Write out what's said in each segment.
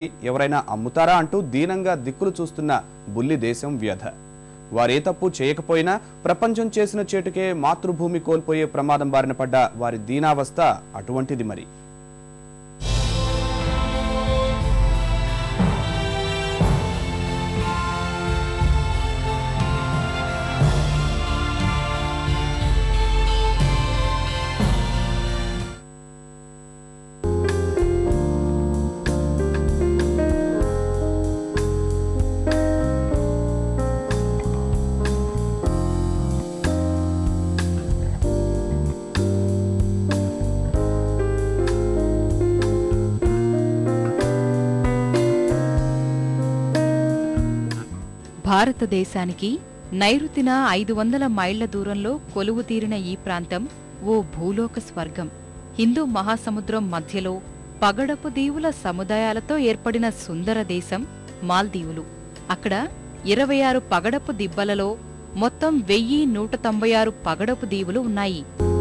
ఎవరైనా అమ్ముతారా అంటూ దీనంగా దిక్కులు చూస్తున్న బుల్లి దేశం వ్యధ వారే తప్పు చేయకపోయినా ప్రపంచం చేసిన చేటుకే మాతృభూమి కోల్పోయే ప్రమాదం బారిన పడ్డ వారి దీనావస్థ అటువంటిది మరి భారతదేశానికి నైరుతిన ఐదు వందల మైళ్ల దూరంలో కొలువు తీరిన ఈ ప్రాంతం ఓ భూలోక స్వర్గం హిందూ మహాసముద్రం మధ్యలో పగడపు దీవుల సముదాయాలతో ఏర్పడిన సుందర దేశం మాల్దీవులు అక్కడ ఇరవై ఆరు పగడపు దిబ్బలలో మొత్తం వెయ్యి నూట తొంభై ఆరు పగడపు దీవులు ఉన్నాయి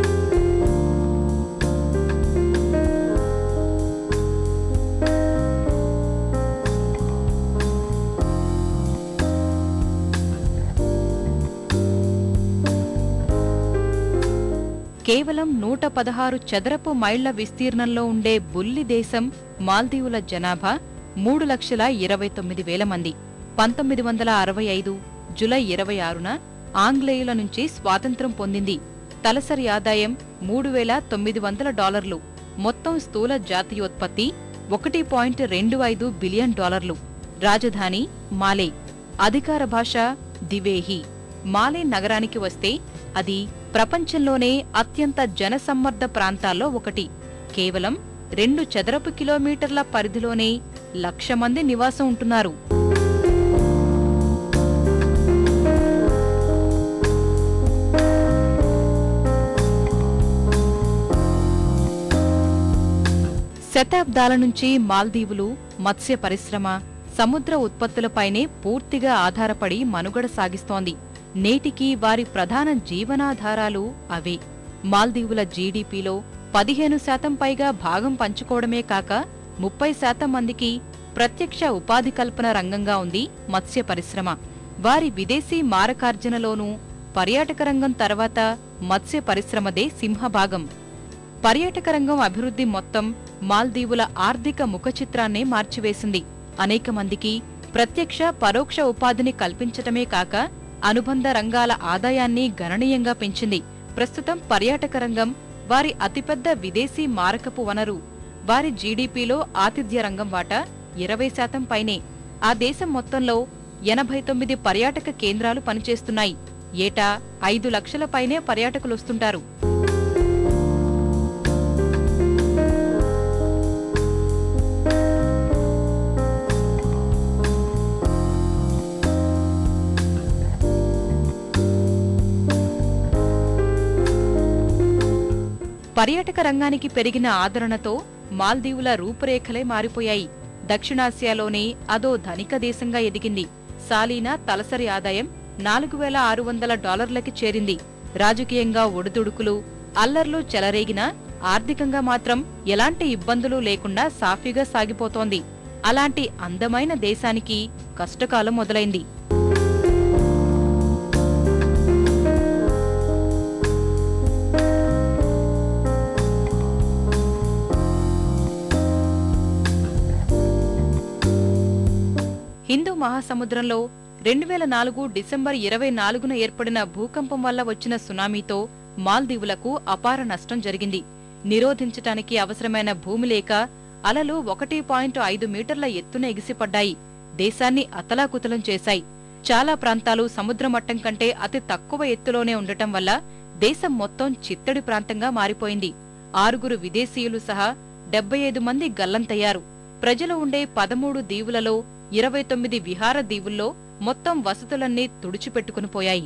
కేవలం నూట పదహారు చదరపు మైళ్ల విస్తీర్ణంలో ఉండే బుల్లి దేశం మాల్దీవుల జనాభా మూడు లక్షల ఇరవై తొమ్మిది వేల మంది పంతొమ్మిది వందల అరవై ఐదు జులై ఇరవై ఆరున ఆంగ్లేయుల నుంచి స్వాతంత్ర్యం పొందింది తలసరి ఆదాయం మూడు వేల తొమ్మిది వందల డాలర్లు మొత్తం స్థూల జాతీయోత్పత్తి ఒకటి పాయింట్ రెండు ఐదు బిలియన్ డాలర్లు రాజధాని మాలే అధికార భాష దివేహి మాలే నగరానికి వస్తే అది ప్రపంచంలోనే అత్యంత జనసమ్మర్ద ప్రాంతాల్లో ఒకటి కేవలం రెండు చదరపు కిలోమీటర్ల పరిధిలోనే లక్ష మంది నివాసం ఉంటున్నారు శతాబ్దాల నుంచి మాల్దీవులు మత్స్య పరిశ్రమ సముద్ర ఉత్పత్తులపైనే పూర్తిగా ఆధారపడి మనుగడ సాగిస్తోంది నేటికి వారి ప్రధాన జీవనాధారాలు అవే మాల్దీవుల జీడీపీలో పదిహేను శాతం పైగా భాగం పంచుకోవడమే కాక ముప్పై శాతం మందికి ప్రత్యక్ష ఉపాధి కల్పన రంగంగా ఉంది మత్స్య పరిశ్రమ వారి విదేశీ మారకార్జనలోనూ పర్యాటక రంగం తర్వాత మత్స్య పరిశ్రమదే సింహభాగం పర్యాటక రంగం అభివృద్ధి మొత్తం మాల్దీవుల ఆర్థిక ముఖచిత్రాన్నే మార్చివేసింది అనేక మందికి ప్రత్యక్ష పరోక్ష ఉపాధిని కల్పించటమే కాక అనుబంధ రంగాల ఆదాయాన్ని గణనీయంగా పెంచింది ప్రస్తుతం పర్యాటక రంగం వారి అతిపెద్ద విదేశీ మారకపు వనరు వారి జీడీపీలో ఆతిథ్య రంగం వాటా ఇరవై శాతం పైనే ఆ దేశం మొత్తంలో ఎనభై తొమ్మిది పర్యాటక కేంద్రాలు పనిచేస్తున్నాయి ఏటా ఐదు లక్షల పైనే పర్యాటకులొస్తుంటారు పర్యాటక రంగానికి పెరిగిన ఆదరణతో మాల్దీవుల రూపురేఖలే మారిపోయాయి దక్షిణాసియాలోనే అదో ధనిక దేశంగా ఎదిగింది సాలీనా తలసరి ఆదాయం నాలుగు వేల ఆరు వందల డాలర్లకి చేరింది రాజకీయంగా ఒడిదుడుకులు అల్లర్లు చెలరేగినా ఆర్థికంగా మాత్రం ఎలాంటి ఇబ్బందులు లేకుండా సాఫీగా సాగిపోతోంది అలాంటి అందమైన దేశానికి కష్టకాలం మొదలైంది హిందూ మహాసముద్రంలో రెండు వేల నాలుగు డిసెంబర్ ఇరవై నాలుగున ఏర్పడిన భూకంపం వల్ల వచ్చిన సునామీతో మాల్దీవులకు అపార నష్టం జరిగింది నిరోధించటానికి అవసరమైన భూమి లేక అలలు ఒకటి పాయింట్ ఐదు మీటర్ల ఎత్తున ఎగిసిపడ్డాయి దేశాన్ని అతలాకుతలం చేశాయి చాలా ప్రాంతాలు సముద్ర మట్టం కంటే అతి తక్కువ ఎత్తులోనే ఉండటం వల్ల దేశం మొత్తం చిత్తడి ప్రాంతంగా మారిపోయింది ఆరుగురు విదేశీయులు సహా డెబ్బై ఐదు మంది గల్లంతయ్యారు ప్రజలు ఉండే పదమూడు దీవులలో ఇరవై తొమ్మిది విహార దీవుల్లో మొత్తం వసతులన్నీ తుడిచిపెట్టుకుని పోయాయి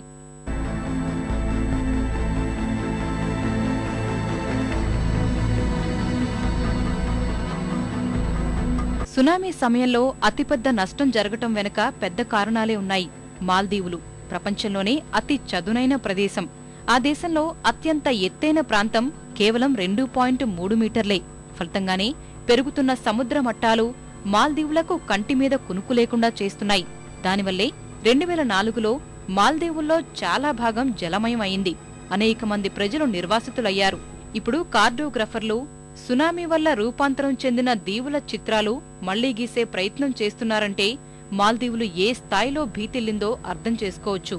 సునామీ సమయంలో అతిపెద్ద నష్టం జరగటం వెనుక పెద్ద కారణాలే ఉన్నాయి మాల్దీవులు ప్రపంచంలోనే అతి చదునైన ప్రదేశం ఆ దేశంలో అత్యంత ఎత్తైన ప్రాంతం కేవలం రెండు పాయింట్ మూడు మీటర్లే ఫలితంగానే పెరుగుతున్న సముద్ర మట్టాలు మాల్దీవులకు కంటి మీద కునుకు లేకుండా చేస్తున్నాయి దానివల్లే రెండు వేల నాలుగులో మాల్దీవుల్లో చాలా భాగం జలమయం అయింది అనేక మంది ప్రజలు నిర్వాసితులయ్యారు ఇప్పుడు కార్టోగ్రఫర్లు సునామీ వల్ల రూపాంతరం చెందిన దీవుల చిత్రాలు మళ్లీ గీసే ప్రయత్నం చేస్తున్నారంటే మాల్దీవులు ఏ స్థాయిలో భీతిల్లిందో అర్థం చేసుకోవచ్చు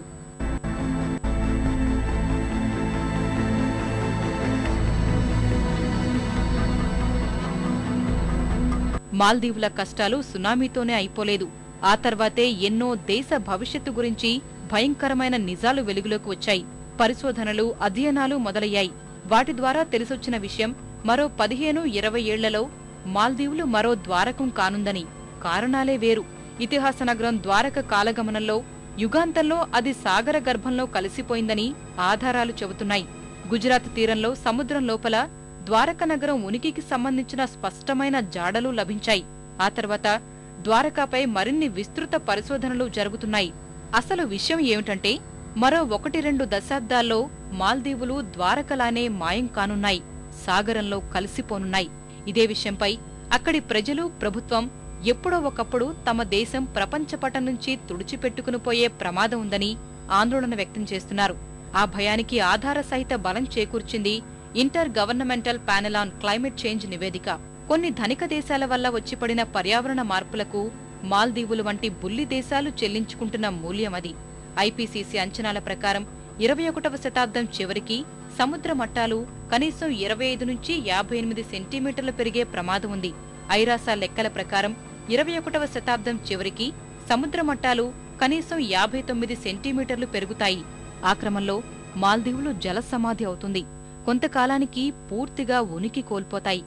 మాల్దీవుల కష్టాలు సునామీతోనే అయిపోలేదు ఆ తర్వాతే ఎన్నో దేశ భవిష్యత్తు గురించి భయంకరమైన నిజాలు వెలుగులోకి వచ్చాయి పరిశోధనలు అధ్యయనాలు మొదలయ్యాయి వాటి ద్వారా తెలిసొచ్చిన విషయం మరో పదిహేను ఇరవై ఏళ్లలో మాల్దీవులు మరో ద్వారకం కానుందని కారణాలే వేరు ఇతిహాస నగరం ద్వారక కాలగమనంలో యుగాంతంలో అది సాగర గర్భంలో కలిసిపోయిందని ఆధారాలు చెబుతున్నాయి గుజరాత్ తీరంలో సముద్రం లోపల ద్వారక నగరం ఉనికికి సంబంధించిన స్పష్టమైన జాడలు లభించాయి ఆ తర్వాత ద్వారకాపై మరిన్ని విస్తృత పరిశోధనలు జరుగుతున్నాయి అసలు విషయం ఏమిటంటే మరో ఒకటి రెండు దశాబ్దాల్లో మాల్దీవులు ద్వారకలానే మాయం కానున్నాయి సాగరంలో కలిసిపోనున్నాయి ఇదే విషయంపై అక్కడి ప్రజలు ప్రభుత్వం ఎప్పుడో ఒకప్పుడు తమ దేశం ప్రపంచపటం నుంచి తుడిచిపెట్టుకుని పోయే ప్రమాదం ఉందని ఆందోళన వ్యక్తం చేస్తున్నారు ఆ భయానికి ఆధార సహిత బలం చేకూర్చింది Intergovernmental Panel on Climate Change నివేదిక కొన్ని ధనిక దేశాల వల్ల వచ్చిపడిన పర్యావరణ మార్పులకు మాల్దీవులు వంటి బుల్లి దేశాలు చెల్లించుకుంటున్న మూల్యం అది ఐపీసీసీ అంచనాల ప్రకారం ఇరవై ఒకటవ శతాబ్దం చివరికి సముద్ర మట్టాలు కనీసం ఇరవై ఐదు నుంచి యాభై ఎనిమిది సెంటీమీటర్లు పెరిగే ప్రమాదం ఉంది ఐరాసా లెక్కల ప్రకారం ఇరవై ఒకటవ శతాబ్దం చివరికి సముద్ర మట్టాలు కనీసం యాభై తొమ్మిది సెంటీమీటర్లు పెరుగుతాయి ఆ క్రమంలో మాల్దీవులు జల సమాధి అవుతుంది కొంతకాలానికి పూర్తిగా ఉనికి కోల్పోతాయి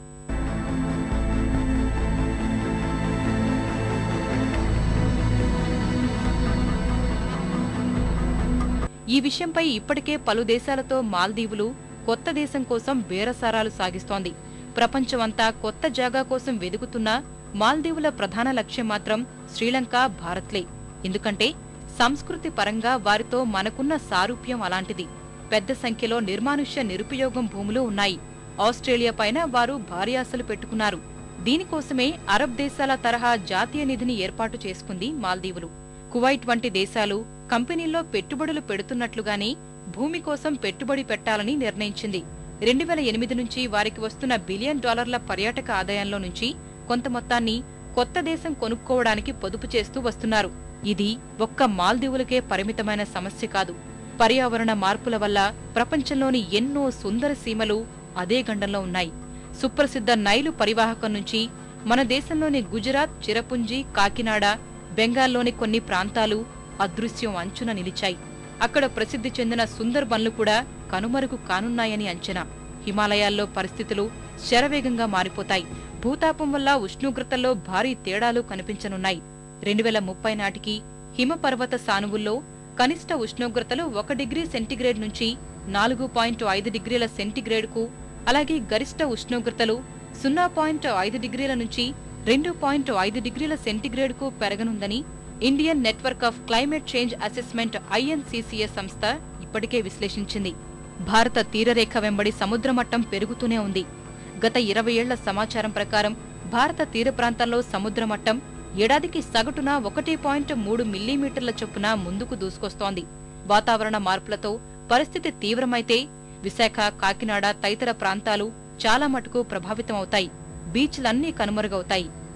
ఈ విషయంపై ఇప్పటికే పలు దేశాలతో మాల్దీవులు కొత్త దేశం కోసం బేరసారాలు సాగిస్తోంది ప్రపంచమంతా కొత్త జాగా కోసం వెదుకుతున్న మాల్దీవుల ప్రధాన లక్ష్యం మాత్రం శ్రీలంక భారత్లే ఎందుకంటే సంస్కృతి పరంగా వారితో మనకున్న సారూప్యం అలాంటిది పెద్ద సంఖ్యలో నిర్మానుష్య నిరుపయోగం భూములు ఉన్నాయి ఆస్ట్రేలియా పైన వారు భారీ ఆశలు పెట్టుకున్నారు దీనికోసమే అరబ్ దేశాల తరహా జాతీయ నిధిని ఏర్పాటు చేసుకుంది మాల్దీవులు కువైట్ వంటి దేశాలు కంపెనీల్లో పెట్టుబడులు పెడుతున్నట్లుగానే భూమి కోసం పెట్టుబడి పెట్టాలని నిర్ణయించింది రెండు వేల ఎనిమిది నుంచి వారికి వస్తున్న బిలియన్ డాలర్ల పర్యాటక ఆదాయంలో నుంచి కొంత మొత్తాన్ని కొత్త దేశం కొనుక్కోవడానికి పొదుపు చేస్తూ వస్తున్నారు ఇది ఒక్క మాల్దీవులకే పరిమితమైన సమస్య కాదు పర్యావరణ మార్పుల వల్ల ప్రపంచంలోని ఎన్నో సుందర సీమలు అదే గండంలో ఉన్నాయి సుప్రసిద్ధ నైలు పరివాహకం నుంచి మన దేశంలోని గుజరాత్ చిరపుంజి కాకినాడ బెంగాల్లోని కొన్ని ప్రాంతాలు అదృశ్యం అంచున నిలిచాయి అక్కడ ప్రసిద్ధి చెందిన సుందర్బన్లు కూడా కనుమరుగు కానున్నాయని అంచనా హిమాలయాల్లో పరిస్థితులు శరవేగంగా మారిపోతాయి భూతాపం వల్ల ఉష్ణోగ్రతల్లో భారీ తేడాలు కనిపించనున్నాయి రెండు వేల ముప్పై నాటికి హిమపర్వత సానువుల్లో కనిష్ట ఉష్ణోగ్రతలు ఒక డిగ్రీ సెంటీగ్రేడ్ నుంచి నాలుగు పాయింట్ ఐదు డిగ్రీల సెంటీగ్రేడ్కు అలాగే గరిష్ట ఉష్ణోగ్రతలు సున్నా పాయింట్ ఐదు డిగ్రీల నుంచి రెండు పాయింట్ ఐదు డిగ్రీల సెంటీగ్రేడ్కు పెరగనుందని Indian Network of Climate Change Assessment INCCS సంస్థ ఇప్పటికే విశ్లేషించింది భారత తీరరేఖ వెంబడి సముద్ర మట్టం పెరుగుతూనే ఉంది గత ఇరవై ఏళ్ల సమాచారం ప్రకారం భారత తీర ప్రాంతంలో సముద్ర మట్టం ఏడాదికి సగటున ఒకటి పాయింట్ మూడు మిల్లీమీటర్ల చొప్పున ముందుకు దూసుకొస్తోంది వాతావరణ మార్పులతో పరిస్థితి తీవ్రమైతే విశాఖ కాకినాడ తదితర ప్రాంతాలు చాలా మటుకు ప్రభావితమవుతాయి బీచ్లన్నీ కనుమరుగవుతాయి